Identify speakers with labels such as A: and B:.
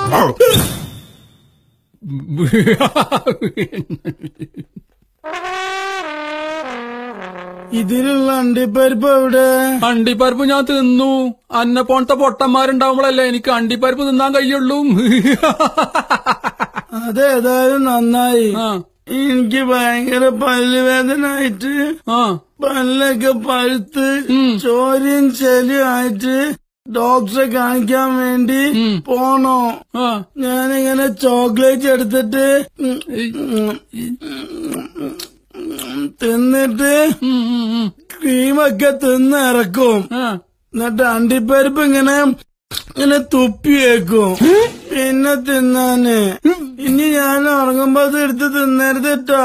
A: ഇതിലുള്ള അണ്ടിപ്പരിപ്പ് എവിടെ
B: അണ്ടിപ്പരിപ്പ് ഞാൻ തിന്നു അന്നെ പോണത്തെ പൊട്ടന്മാരുണ്ടാവുമ്പോഴല്ലേ എനിക്ക് അണ്ടിപ്പരിപ്പ് തിന്നാൻ കഴിയുള്ളൂ
A: അതേതായാലും നന്നായി
B: ആ
A: എനിക്ക് ഭയങ്കര പല്ലുവേദന ആയിട്ട്
B: ആ
A: പല്ലൊക്കെ പഴുത്ത് ചോരയും ചെലിയും ആയിട്ട് ഡോക്ടറെ കാണിക്കാൻ വേണ്ടി പോണോ
B: ആ
A: ഞാനിങ്ങനെ ചോക്ലേറ്റ് എടുത്തിട്ട് ഉം, ഉം, തിന്നിട്ട്
B: ഉം, ഉം, ഉം.
A: ക്രീമൊക്കെ തിന്ന് ഇറക്കും
B: ആ.
A: എന്നിട്ട് അണ്ടിപ്പരിപ്പ് ഇങ്ങനെ ഇങ്ങനെ തുപ്പി വെക്കും പിന്നെ തിന്നാന് ഇനി ഞാൻ ഉറങ്ങുമ്പോ അത് എടുത്ത് തിന്നരുത് കേട്ടോ